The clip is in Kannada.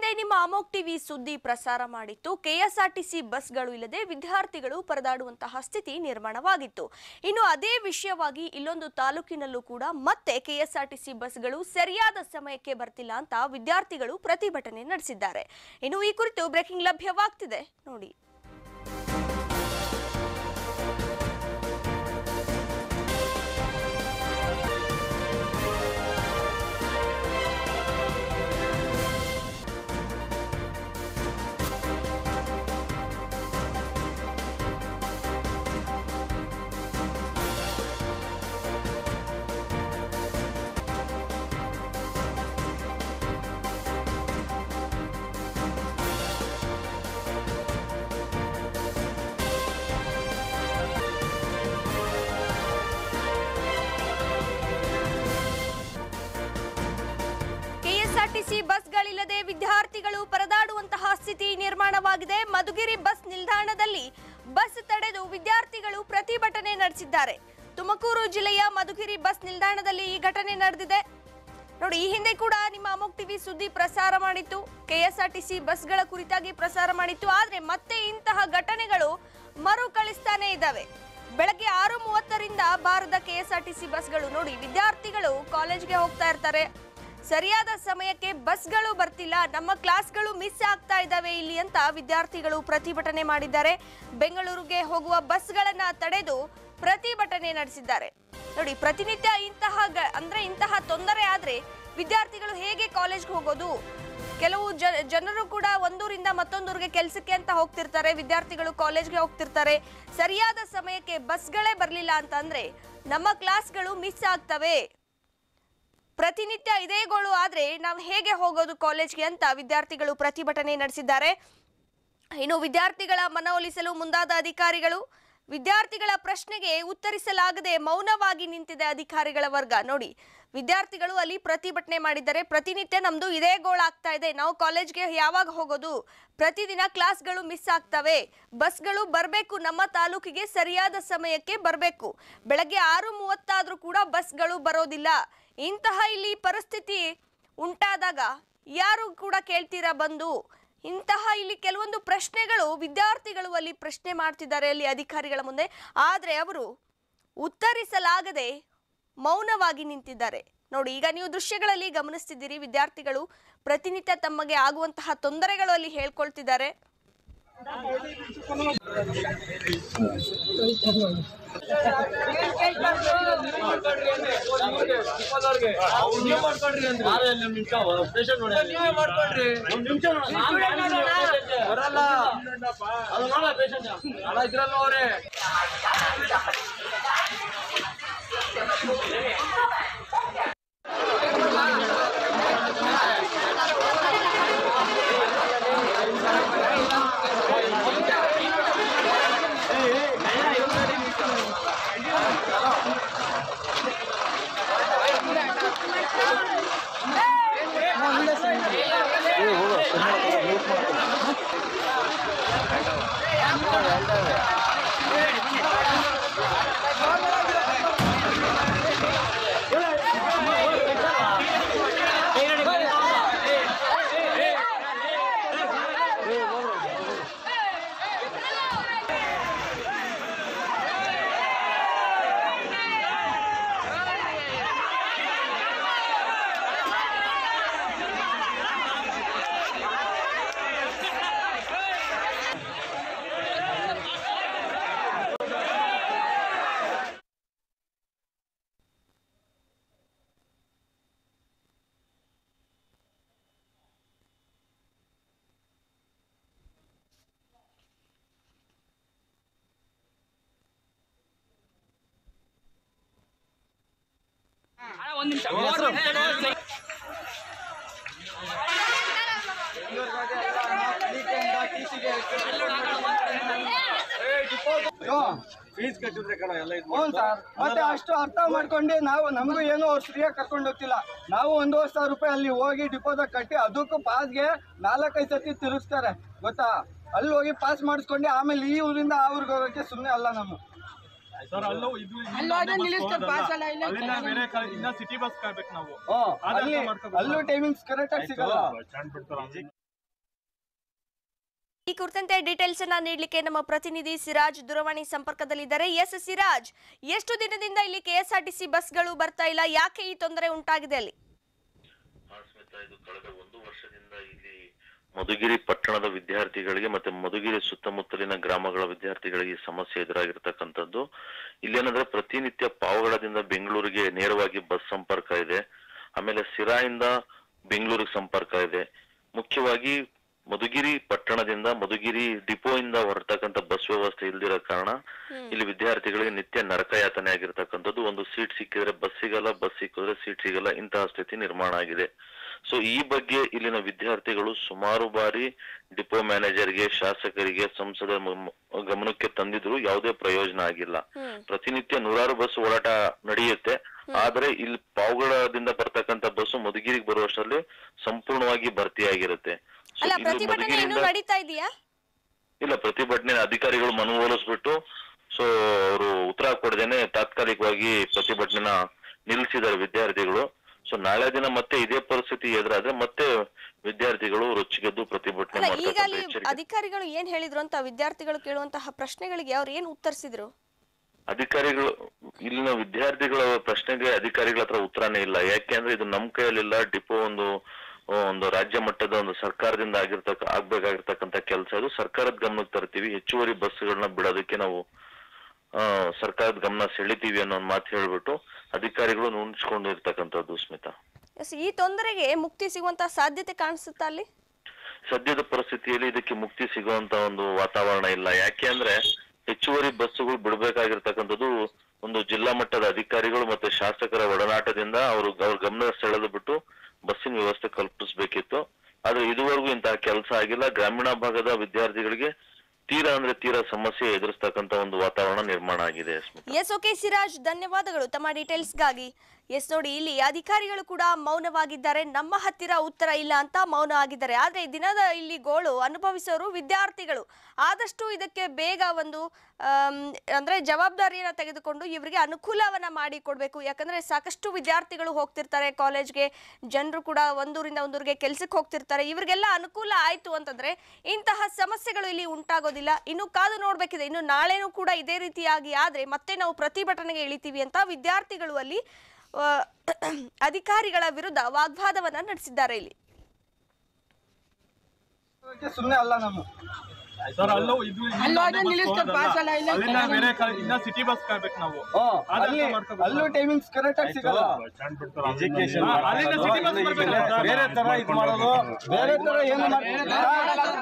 ಹಿಂದೆ ನಿಮ್ಮ ಅಮೋಕ್ ಟಿವಿ ಸುದ್ದಿ ಪ್ರಸಾರ ಮಾಡಿತ್ತು ಕೆಎಸ್ಆರ್ಟಿಸಿ ಬಸ್ಗಳು ಇಲ್ಲದೆ ವಿದ್ಯಾರ್ಥಿಗಳು ಪರದಾಡುವಂತಹ ಸ್ಥಿತಿ ನಿರ್ಮಾಣವಾಗಿತ್ತು ಇನ್ನು ಅದೇ ವಿಷಯವಾಗಿ ಇಲ್ಲೊಂದು ತಾಲೂಕಿನಲ್ಲೂ ಕೂಡ ಮತ್ತೆ ಕೆಎಸ್ಆರ್ಟಿಸಿ ಬಸ್ಗಳು ಸರಿಯಾದ ಸಮಯಕ್ಕೆ ಬರ್ತಿಲ್ಲ ಅಂತ ವಿದ್ಯಾರ್ಥಿಗಳು ಪ್ರತಿಭಟನೆ ನಡೆಸಿದ್ದಾರೆ ಇನ್ನು ಈ ಕುರಿತು ಬ್ರೇಕಿಂಗ್ ಲಭ್ಯವಾಗ್ತಿದೆ ನೋಡಿ ಕೆಎಸ್ಆರ್ಟಿಸಿ ಬಸ್ಗಳಿಲ್ಲದೆ ವಿದ್ಯಾರ್ಥಿಗಳು ಪರದಾಡುವಂತಹ ಸ್ಥಿತಿ ನಿರ್ಮಾಣವಾಗಿದೆ ಮಧುಗಿರಿ ಬಸ್ ನಿಲ್ದಾಣದಲ್ಲಿ ಬಸ್ ತಡೆದು ವಿದ್ಯಾರ್ಥಿಗಳು ಪ್ರತಿಭಟನೆ ನಡೆಸಿದ್ದಾರೆ ತುಮಕೂರು ಜಿಲ್ಲೆಯ ಮಧುಗಿರಿ ಬಸ್ ನಿಲ್ದಾಣದಲ್ಲಿ ಈ ಘಟನೆ ನಡೆದಿದೆ ನೋಡಿ ಈ ಹಿಂದೆ ಕೂಡ ನಿಮ್ಮ ಅಮೋಕ್ ಟಿವಿ ಸುದ್ದಿ ಪ್ರಸಾರ ಮಾಡಿತ್ತು ಕೆಎಸ್ಆರ್ಟಿಸಿ ಬಸ್ಗಳ ಕುರಿತಾಗಿ ಪ್ರಸಾರ ಮಾಡಿತ್ತು ಆದ್ರೆ ಮತ್ತೆ ಇಂತಹ ಘಟನೆಗಳು ಮರುಕಳಿಸ್ತಾನೆ ಇದ್ದಾವೆ ಬೆಳಗ್ಗೆ ಆರು ಮೂವತ್ತರಿಂದ ಬಾರದ ಕೆಎಸ್ಆರ್ಟಿಸಿ ಬಸ್ಗಳು ನೋಡಿ ವಿದ್ಯಾರ್ಥಿಗಳು ಕಾಲೇಜ್ಗೆ ಹೋಗ್ತಾ ಇರ್ತಾರೆ ಸರಿಯಾದ ಸಮಯಕ್ಕೆ ಬಸ್ಗಳು ಬರ್ತಿಲ್ಲ ನಮ್ಮ ಕ್ಲಾಸ್ಗಳು ಮಿಸ್ ಆಗ್ತಾ ಇದ್ದಾವೆ ಇಲ್ಲಿ ಅಂತ ವಿದ್ಯಾರ್ಥಿಗಳು ಪ್ರತಿಭಟನೆ ಮಾಡಿದ್ದಾರೆ ಬೆಂಗಳೂರಿಗೆ ಹೋಗುವ ಬಸ್ಗಳನ್ನ ತಡೆದು ಪ್ರತಿಭಟನೆ ನಡೆಸಿದ್ದಾರೆ ನೋಡಿ ಪ್ರತಿನಿತ್ಯ ಇಂತಹ ಗ- ಅಂದ್ರೆ ಇಂತಹ ತೊಂದರೆ ಆದ್ರೆ ವಿದ್ಯಾರ್ಥಿಗಳು ಹೇಗೆ ಕಾಲೇಜ್ಗೆ ಹೋಗೋದು ಕೆಲವು ಜ- ಜನರು ಕೂಡ ಒಂದೂರಿಂದ ಮತ್ತೊಂದೂರಿಗೆ ಕೆಲಸಕ್ಕೆ ಅಂತ ಹೋಗ್ತಿರ್ತಾರೆ ವಿದ್ಯಾರ್ಥಿಗಳು ಕಾಲೇಜ್ಗೆ ಹೋಗ್ತಿರ್ತಾರೆ ಸರಿಯಾದ ಸಮಯಕ್ಕೆ ಬಸ್ಗಳೇ ಬರಲಿಲ್ಲ ಅಂತಂದ್ರೆ ನಮ್ಮ ಕ್ಲಾಸ್ಗಳು ಮಿಸ್ ಆಗ್ತವೆ ಪ್ರತಿನಿತ್ಯ ಇದೇ ಗೋಳು ಆದ್ರೆ ನಾವು ಹೇಗೆ ಹೋಗೋದು ಕಾಲೇಜ್ಗೆ ಅಂತ ವಿದ್ಯಾರ್ಥಿಗಳು ಪ್ರತಿಭಟನೆ ನಡೆಸಿದ್ದಾರೆ ಇನ್ನು ವಿದ್ಯಾರ್ಥಿಗಳ ಮನವೊಲಿಸಲು ಮುಂದಾದ ಅಧಿಕಾರಿಗಳು ವಿದ್ಯಾರ್ಥಿಗಳ ಪ್ರಶ್ನೆಗೆ ಉತ್ತರಿಸಲಾಗದೆ ಮೌನವಾಗಿ ನಿಂತಿದೆ ಅಧಿಕಾರಿಗಳ ವರ್ಗ ನೋಡಿ ವಿದ್ಯಾರ್ಥಿಗಳು ಅಲ್ಲಿ ಪ್ರತಿಭಟನೆ ಮಾಡಿದ್ದಾರೆ ಪ್ರತಿನಿತ್ಯ ನಮ್ದು ಇದೇ ಗೋಳ್ ಆಗ್ತಾ ಇದೆ ನಾವು ಕಾಲೇಜ್ಗೆ ಯಾವಾಗ ಹೋಗೋದು ಪ್ರತಿದಿನ ಕ್ಲಾಸ್ಗಳು ಮಿಸ್ ಆಗ್ತವೆ ಬಸ್ಗಳು ಬರಬೇಕು ನಮ್ಮ ತಾಲೂಕಿಗೆ ಸರಿಯಾದ ಸಮಯಕ್ಕೆ ಬರಬೇಕು ಬೆಳಗ್ಗೆ ಆರು ಮೂವತ್ತಾದ್ರೂ ಕೂಡ ಬಸ್ಗಳು ಬರೋದಿಲ್ಲ ಇಂತಹ ಇಲ್ಲಿ ಪರಿಸ್ಥಿತಿ ಉಂಟಾದಾಗ ಯಾರು ಕೂಡ ಕೇಳ್ತೀರಾ ಬಂದು ಇಂತಹ ಇಲ್ಲಿ ಕೆಲವೊಂದು ಪ್ರಶ್ನೆಗಳು ವಿದ್ಯಾರ್ಥಿಗಳು ಅಲ್ಲಿ ಪ್ರಶ್ನೆ ಮಾಡ್ತಿದ್ದಾರೆ ಅಲ್ಲಿ ಅಧಿಕಾರಿಗಳ ಮುಂದೆ ಆದರೆ ಅವರು ಉತ್ತರಿಸಲಾಗದೆ ಮೌನವಾಗಿ ನಿಂತಿದ್ದಾರೆ ನೋಡಿ ಈಗ ನೀವು ದೃಶ್ಯಗಳಲ್ಲಿ ಗಮನಿಸ್ತಿದ್ದೀರಿ ವಿದ್ಯಾರ್ಥಿಗಳು ಪ್ರತಿನಿತ್ಯ ತಮಗೆ ಆಗುವಂತಹ ತೊಂದರೆಗಳು ಅಲ್ಲಿ ಹೇಳ್ಕೊಳ್ತಿದ್ದಾರೆ ಬರಲ್ಲ ಅದು ನೋಡ ಪೇಷಂಟ್ ಅಲ್ಲ ಇದ್ರಲ್ಲ ಅವ್ರೆ ಫೀಸ್ ಕಟ್ಟಿದ್ರೆ ಕಣ ಎಲ್ಲ ಇದು ಹ್ಞೂ ಸರ್ ಮತ್ತೆ ಅಷ್ಟು ಅರ್ಥ ಮಾಡ್ಕೊಂಡು ನಾವು ನಮಗೂ ಏನು ಅವ್ರು ಫ್ರೀಯಾಗಿ ಕರ್ಕೊಂಡು ಹೋಗ್ತಿಲ್ಲ ನಾವು ಒಂದೂವರೆ ಸಾವಿರ ರೂಪಾಯಿ ಅಲ್ಲಿ ಹೋಗಿ ಡಿಪೋಸಿಟ್ ಕಟ್ಟಿ ಅದಕ್ಕೂ ಪಾಸ್ಗೆ ನಾಲ್ಕೈದು ಸತಿ ತಿರುಗಿಸ್ತಾರೆ ಗೊತ್ತಾ ಅಲ್ಲಿ ಹೋಗಿ ಪಾಸ್ ಮಾಡಿಸ್ಕೊಂಡು ಆಮೇಲೆ ಈ ಊರಿಂದ ಆ ಊರಿಗೆ ಹೋಗೋಕ್ಕೆ ಸುಮ್ಮನೆ ಅಲ್ಲ ನಮ್ಮ ಸರ್ ಅಲ್ಲೂ ಇದು ಅಲ್ಲಿಂದ ಬೇರೆ ಕಡೆ- ಇನ್ನ ಸಿಟಿ ಬಸ್ ಕಾಯ್ಬೇಕು ನಾವು ಹ್ಞೂ ಅದು ಅರ್ಥ ಅಲ್ಲಿ ಮಾಡ್ಕೊಬೇಕು. ಅಲ್ಲೂ ಟೈಮಿಂಗ್ಸ್ ಕರೆಕ್ಟಾಗಿ ಸಿಗಲ್ಲ ಸ್ಟ್ಯಾಂಡ್ ಬಿಡ್ತಾರ ಈ ಕುರಿತಂತೆ ಡೀಟೇಲ್ಸ್ ಅನ್ನ ನೀಡಲಿಕ್ಕೆ ನಮ್ಮ ಪ್ರತಿನಿಧಿ ಸಿರಾಜ್ ದೂರವಾಣಿ ಸಂಪರ್ಕದಲ್ಲಿದ್ದಾರೆ ಎಸ್ ಸಿರಾಜ್ ಎಷ್ಟು ದಿನದಿಂದ ಇಲ್ಲಿ ಕೆಎಸ್ಆರ್ಟಿಸಿ ಬಸ್ಗಳು ಬರ್ತಾ ಇಲ್ಲ ಯಾಕೆ ಈ ತೊಂದರೆ ಉಂಟಾಗಿದೆ ಅಲ್ಲಿ ಆ, ಸ್ಮಿತಾ ಇದು ಕಳೆದ ಒಂದು ವರ್ಷದಿಂದ ಇಲ್ಲಿ ಮಧುಗಿರಿ ಪಟ್ಟಣದ ವಿದ್ಯಾರ್ಥಿಗಳಿಗೆ ಮತ್ತೆ ಮಧುಗಿರಿ ಸುತ್ತಮುತ್ತಲಿನ ಗ್ರಾಮಗಳ ವಿದ್ಯಾರ್ಥಿಗಳಿಗೆ ಈ ಸಮಸ್ಯೆ ಎದುರಾಗಿರ್ತಕ್ಕಂಥದ್ದು ಇಲ್ಲೇನಂದ್ರೆ ಪ್ರತಿನಿತ್ಯ ಪಾವಗಡದಿಂದ ಬೆಂಗಳೂರಿಗೆ ನೇರವಾಗಿ ಬಸ್ ಸಂಪರ್ಕ ಇದೆ ಆಮೇಲೆ ಸಿರಾಯಿಂದ ಬೆಂಗಳೂರಿಗೆ ಸಂಪರ್ಕ ಇದೆ ಮುಖ್ಯವಾಗಿ ಮಧುಗಿರಿ ಪಟ್ಟಣದಿಂದ ಮಧುಗಿರಿ ಡಿಪೋ ಇಂದ ಹೊರತಕ್ಕಂಥ ಬಸ್ ವ್ಯವಸ್ಥೆ ಇಲ್ದಿರೋ ಕಾರಣ ಇಲ್ಲಿ ವಿದ್ಯಾರ್ಥಿಗಳಿಗೆ ನಿತ್ಯ ನರಕ ಯಾತನೆ ಆಗಿರ್ತಕ್ಕಂಥದ್ದು ಒಂದು ಸೀಟ್ ಸಿಕ್ಕಿದ್ರೆ ಬಸ್ ಸಿಗಲ್ಲ ಬಸ್ ಸಿಕ್ಕಿದ್ರೆ ಸೀಟ್ ಸಿಗಲ್ಲ ಇಂತಹ ಸ್ಥಿತಿ ನಿರ್ಮಾಣ ಆಗಿದೆ ಸೊ ಈ ಬಗ್ಗೆ ಇಲ್ಲಿನ ವಿದ್ಯಾರ್ಥಿಗಳು ಸುಮಾರು ಬಾರಿ ಡಿಪೋ ಮ್ಯಾನೇಜರ್ಗೆ ಶಾಸಕರಿಗೆ ಸಂಸದ ಮ- ಗಮನಕ್ಕೆ ತಂದಿದ್ರು ಯಾವುದೇ ಪ್ರಯೋಜನ ಆಗಿಲ್ಲ ಪ್ರತಿನಿತ್ಯ ನೂರಾರು ಬಸ್ ಓಡಾಟ ನಡೆಯುತ್ತೆ ಆದ್ರೆ ಇಲ್ಲಿ ಪಾವಗಡದಿಂದ ಬರ್ತಕ್ಕಂಥ ಬಸ್ಸು ಮಧುಗಿರಿಗೆ ಬರುವಷ್ಟರಲ್ಲಿ ಸಂಪೂರ್ಣವಾಗಿ ಭರ್ತಿಯಾಗಿರುತ್ತೆ So, ಅಲ್ಲ ಇಲ್ಲಿ ಪ್ರತಿಭಟನೆ ಇನ್ನೂ ಮಧುಗಿರಿಯಿಂದ- ನಡೀತಾ ಇದೆಯಾ ಇಲ್ಲ ಪ್ರತಿಭಟನೆ ಅಧಿಕಾರಿಗಳು ಮನವಿ ಹೋಲಿಸ್ಬಿಟ್ಟು ಸೊ ಅವರು ಉತ್ತರ ಕೊಡದೇನೆ ತಾತ್ಕಾಲಿಕವಾಗಿ ಪ್ರತಿಭಟನೆನ ನಿಲ್ಲಿಸಿದ್ದಾರೆ ವಿದ್ಯಾರ್ಥಿಗಳು ಸೊ ನಾಳೆ ದಿನ ಮತ್ತೆ ಇದೇ ಪರಿಸ್ಥಿತಿ ಎದುರಾದ್ರೆ ಮತ್ತೆ ವಿದ್ಯಾರ್ಥಿಗಳು ರೊಚ್ಚಿಗೆದ್ದು ಪ್ರತಿಭಟನೆ ಅಲ್ಲ ಈಗ ಮಾಡ್ತಕ್ಕಂಥ ಅಲ್ಲಿ ಎಚ್ಚರಿಕೆ ಅಧಿಕಾರಿಗಳು ಏನ್ ಹೇಳಿದ್ರು ಅಂತ ವಿದ್ಯಾರ್ಥಿಗಳು ಕೇಳುವಂತಹ ಪ್ರಶ್ನೆಗಳಿಗೆ ಅವ್ರು ಏನ್ ಉತ್ತರಿಸಿದ್ರು ಅಧಿಕಾರಿಗಳು ಇಲ್ಲಿನ ವಿದ್ಯಾರ್ಥಿಗಳ ಪ್ರಶ್ನೆಗೆ ಅಧಿಕಾರಿಗಳ ಹತ್ರ ಉತ್ತರನೇ ಇಲ್ಲ ಯಾಕೆ ಅಂದ್ರೆ ಇದು ನಮ್ ಕೈಯಲ್ಲಿಲ್ಲ ಡಿಪೋ ಒಂದು ಒಂದು ರಾಜ್ಯ ಮಟ್ಟದ ಒಂದು ಸರ್ಕಾರದಿಂದ ಆಗಿರ್ತಕ್ಕ ಆಗ್ಬೇಕಾಗಿರ್ತಕ್ಕಂಥ ಕೆಲಸ ಇದು ಸರ್ಕಾರದ ಗಮನಕ್ಕೆ ತರ್ತೀವಿ ಹೆಚ್ಚುವರಿ ಬಸ್ಗಳನ್ನ ಬಿಡೋದಕ್ಕೆ ನಾವು ಆ, ಸರ್ಕಾರದ ಗಮನ ಸೆಳಿತೀವಿ ಅನ್ನೋ ಒಂದು ಮಾತು ಹೇಳ್ಬಿಟ್ಟು ಅಧಿಕಾರಿಗಳು ನುಣಿಸ್ಕೊಂಡು ಇರ್ತಕ್ಕಂಥದ್ದು ಸ್ಮಿತಾ ಎಸ್ ಈ ತೊಂದರೆಗೆ ಮುಕ್ತಿ ಸಿಗುವಂತಹ ಸಾಧ್ಯತೆ ಕಾಣಿಸುತ್ತಾ ಅಲ್ಲಿ ಸದ್ಯದ ಪರಿಸ್ಥಿತಿಯಲ್ಲಿ ಇದಕ್ಕೆ ಮುಕ್ತಿ ಸಿಗುವಂತ ಒಂದು ವಾತಾವರಣ ಇಲ್ಲ ಯಾಕೆ ಅಂದ್ರೆ ಹೆಚ್ಚುವರಿ ಬಸ್ಸುಗಳು ಬಿಡಬೇಕಾಗಿರ್ತಕ್ಕಂಥದ್ದು ಒಂದು ಜಿಲ್ಲಾ ಮಟ್ಟದ ಅಧಿಕಾರಿಗಳು ಮತ್ತೆ ಶಾಸಕರ ಒಡನಾಟದಿಂದ ಅವರು ಅವ್ರ ಗಮನ ಸೆಳೆದು ಬಿಟ್ಟು ಬಸ್ಸಿನ ವ್ಯವಸ್ಥೆ ಕಲ್ಪಿಸ್ಬೇಕಿತ್ತು ಆದ್ರೆ ಇದುವರೆಗೂ ಇಂತಹ ಕೆಲಸ ಆಗಿಲ್ಲ ಗ್ರಾಮೀಣ ಭಾಗದ ವಿದ್ಯಾರ್ಥಿಗಳಿಗೆ ತೀರಾ ಅಂದ್ರೆ ತೀರಾ ಸಮಸ್ಯೆ ಎದುರಿಸ್ತಕ್ಕಂತ ಒಂದು ವಾತಾವರಣ ನಿರ್ಮಾಣ ಆಗಿದೆ ಸ್ಮಿತಾ ಎಸ್ ಓಕೆ ಸಿರಾಜ್ ಧನ್ಯವಾದಗಳು ತಮ್ಮ ಡೀಟೇಲ್ಸ್ಗಾಗಿ ಎಸ್ ನೋಡಿ ಇಲ್ಲಿ ಅಧಿಕಾರಿಗಳು ಕೂಡ ಮೌನವಾಗಿದ್ದಾರೆ ನಮ್ಮ ಹತ್ತಿರ ಉತ್ತರ ಇಲ್ಲ ಅಂತ ಮೌನ ಆಗಿದ್ದಾರೆ ಆದ್ರೆ ಈ ದಿನದ ಇಲ್ಲಿ ಗೋಳು ಅನುಭವಿಸೋರು ವಿದ್ಯಾರ್ಥಿಗಳು ಆದಷ್ಟು ಇದಕ್ಕೆ ಬೇಗ ಒಂದು ಆಮ್, ಅಂದ್ರೆ ಜವಾಬ್ದಾರಿಯನ್ನ ತೆಗೆದುಕೊಂಡು ಇವರಿಗೆ ಅನುಕೂಲವನ್ನ ಮಾಡಿ ಕೊಡ್ಬೇಕು ಯಾಕಂದ್ರೆ ಸಾಕಷ್ಟು ವಿದ್ಯಾರ್ಥಿಗಳು ಹೋಗ್ತಿರ್ತಾರೆ ಕಾಲೇಜ್ಗೆ ಜನರು ಕೂಡ ಒಂದೂರಿಂದ ಒಂದೂರಿಗೆ ಕೆಲ್ಸಕ್ಕೆ ಹೋಗ್ತಿರ್ತಾರೆ ಇವರಿಗೆಲ್ಲ ಅನುಕೂಲ ಆಯ್ತು ಅಂತಂದ್ರೆ ಇಂತಹ ಸಮಸ್ಯೆಗಳು ಇಲ್ಲಿ ಉಂಟಾಗೋದಿಲ್ಲ ಇನ್ನು ಕಾದು ನೋಡ್ಬೇಕಿದೆ ಇನ್ನು ನಾಳೆನೂ ಕೂಡ ಇದೇ ರೀತಿಯಾಗಿ ಆದ್ರೆ ಮತ್ತೆ ನಾವು ಪ್ರತಿಭಟನೆಗೆ ಇಳಿತೀವಿ ಅಂತ ವಿದ್ಯಾರ್ಥಿಗಳು ಅಲ್ಲಿ ಆ, ಅಧಿಕಾರಿಗಳ ವಿರುದ್ಧ ವಾಗ್ವಾದವನ್ನ ನಡೆಸಿದ್ದಾರೆ ಇಲ್ಲಿ ಸುಮ್ಮನೆ ಅಲ್ಲ ನಾವು ಸರ್ ಅಲ್ಲೂ ಇದು ಇಲ್ಲಿಂದ ಅಲ್ಲಿ ಬಸ್ ಹೋಗೋದಲ್ಲ. ಅಲ್ಲಿಂದ ಬೇರೆ ಕಡೆ ಇನ್ನ ಸಿಟಿ ಬಸ್ ಕಾಯ್ಬೇಕು ನಾವು ಹ್ಮ್. ಆಧಾರ್ ಅಲ್ಲಿ ಮಾಡ್ಕೊಬೇಕು. ಅಲ್ಲೂ ಟೈಮಿಂಗ್ಸ್ ಕರೆಕ್ಟ್ ಆಗಿ ಸಿಗಲ್ಲ ಹಾ, ಅಲ್ಲಿಂದ ಸಿಟಿ ಬಸ್ ಬರ್ಬೇಕು ಸರ್. ಬೇರೆ ತರ ಇದು ಮಾಡೋದು ಬೇರೆ ತರ ಏನು ಮಾಡ್ತಾರೆ